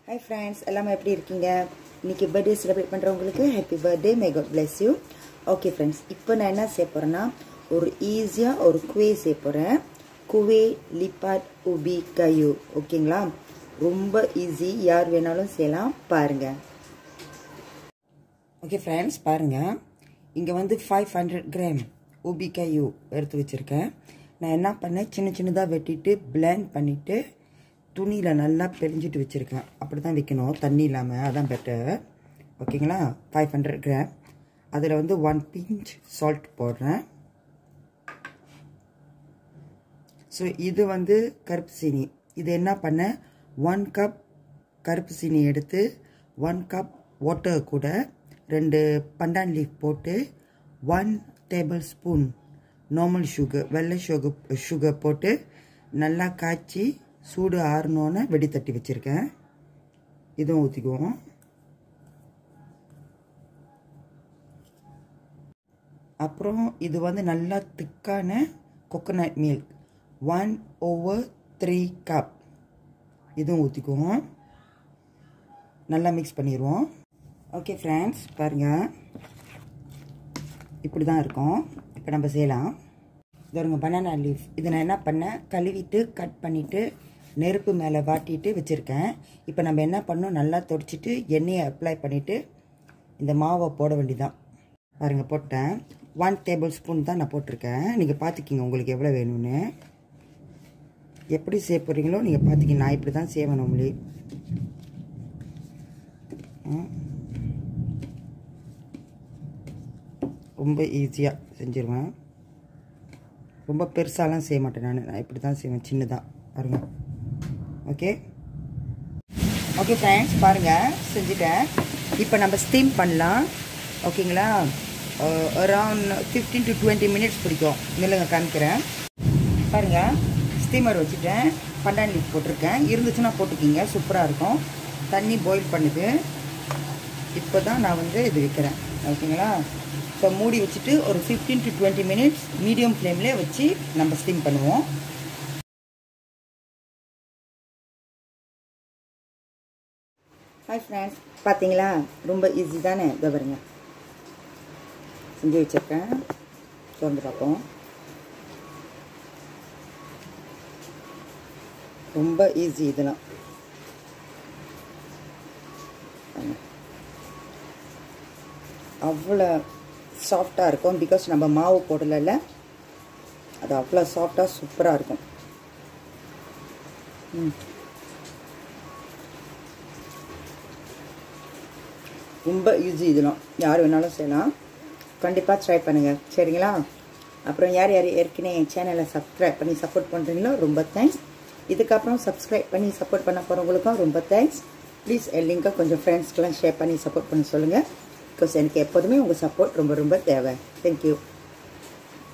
hi friends எல்லாமே எப்படி இருக்கீங்க இன்னைக்கு பர்த்டே செலிப்ரேட் பண்ணுறவங்களுக்கு happy birthday may God bless you okay friends இப்போ நான் என்ன செய்ய போகிறேன்னா ஒரு ஈஸியாக ஒரு குவே செய்ய போகிறேன் குவே லிப்பாட் உபி கயு ஓகேங்களா ரொம்ப ஈஸி யார் வேணாலும் செய்யலாம் பாருங்கள் ஓகே ஃப்ரெண்ட்ஸ் பாருங்கள் இங்கே வந்து ஃபைவ் ஹண்ட்ரட் கிராம் உபி கயு எடுத்து வச்சுருக்கேன் நான் என்ன பண்ணேன் சின்ன சின்னதாக வெட்டிட்டு பிளேண்ட் பண்ணிவிட்டு துணியில் நல்லா பிழிஞ்சிட்டு வச்சுருக்கேன் அப்படி தான் வைக்கணும் தண்ணி இல்லாமல் அதான் பெட்டர் ஓகேங்களா ஃபைவ் ஹண்ட்ரட் கிராம் அதில் வந்து ஒன் பிஞ்ச் சால்ட் போடுறேன் ஸோ இது வந்து கருப்பு சீனி இது என்ன பண்ணேன் ஒன் கப் கருப்பு சீனி எடுத்து ஒன் கப் வாட்டர் கூட ரெண்டு பண்டான் லீஃப் போட்டு one tablespoon normal sugar வெள்ளை சுகர் சுகர் போட்டு நல்லா காய்ச்சி சூடு ஆறணுன்னு வெடி தட்டி வச்சுருக்கேன் இதுவும் ஊற்றிக்குவோம் அப்புறம் இது வந்து நல்லா திக்கான coconut milk one over three cup இதுவும் ஊற்றிக்குவோம் நல்லா மிக்ஸ் பண்ணிடுவோம் ஓகே ஃப்ரெண்ட்ஸ் பாருங்கள் இப்படி தான் இருக்கும் இப்போ நம்ம செய்யலாம் இதோருங்க பனானா லீஃப் இதை நான் என்ன பண்ணேன் கழுவிட்டு கட் பண்ணிவிட்டு நெருப்பு மேலே வாட்டிட்டு வச்சுருக்கேன் இப்போ நம்ம என்ன பண்ணோம் நல்லா தொடச்சிட்டு எண்ணெயை அப்ளை பண்ணிவிட்டு இந்த மாவை போட வேண்டியதான் பாருங்கள் போட்டேன் ஒன் டேபிள் ஸ்பூன் தான் நான் போட்டிருக்கேன் நீங்கள் பார்த்துக்கிங்க உங்களுக்கு எவ்வளோ வேணும்னு எப்படி செய்ய போகிறீங்களோ நீங்கள் பார்த்துக்கிங்க நான் இப்படி தான் செய்வேன் நம்மளே ரொம்ப ஈஸியாக செஞ்சிருவேன் ரொம்ப பெருசாலாம் செய்ய மாட்டேன் நான் நான் இப்படி தான் செய்வேன் சின்னதாக பாருங்கள் ஓகே ஓகே ஃப்ரெண்ட்ஸ் பாருங்கள் செஞ்சுட்டேன் இப்போ நம்ம ஸ்டீம் பண்ணலாம் ஓகேங்களா around fifteen to twenty minutes பிடிக்கும் நில்லுங்க காமிக்கிறேன் பாருங்கள் ஸ்டீமர் வச்சுட்டேன் பண்டான் லீஃப் போட்டிருக்கேன் இருந்துச்சுன்னா போட்டுக்கிங்க சூப்பராக இருக்கும் தண்ணி பாயில் பண்ணுது இப்போ தான் நான் வந்து இது வைக்கிறேன் ஓகேங்களா ஸோ மூடி வச்சுட்டு ஒரு fifteen to twenty minutes medium ஃப்ளேம்லேயே வச்சு நம்ம ஸ்டீம் பண்ணுவோம் ஹாய் ஃப்ரெண்ட்ஸ் பார்த்தீங்களா ரொம்ப ஈஸி தானே இதை பாருங்க செஞ்சு வச்சுருக்கேன் திறந்து பார்ப்போம் ரொம்ப ஈஸி இதெல்லாம் அவ்வளோ சாஃப்டாக இருக்கும் பிகாஸ் நம்ம மாவு போடலைல்ல அது அவ்வளோ சாஃப்டாக சூப்பராக இருக்கும் ம் ரொம்ப ஈஸி இதெல்லாம் யார் வேணாலும் செய்யலாம் கண்டிப்பாக ட்ரை பண்ணுங்கள் சரிங்களா அப்புறம் யார் யார் ஏற்கனவே என் சேனலை சப்ஸ்கிரைப் பண்ணி சப்போர்ட் பண்ணுறீங்களோ ரொம்ப தேங்க்ஸ் இதுக்கப்புறம் சப்ஸ்கிரைப் பண்ணி சப்போர்ட் பண்ண போகிறவங்களுக்கும் ரொம்ப தேங்க்ஸ் ப்ளீஸ் என் லிங்கை கொஞ்சம் ஃப்ரெண்ட்ஸ்க்கெலாம் ஷேர் பண்ணி சப்போர்ட் பண்ண சொல்லுங்கள் பிகாஸ் எனக்கு எப்போதுமே உங்கள் சப்போர்ட் ரொம்ப ரொம்ப தேவை தேங்க்யூ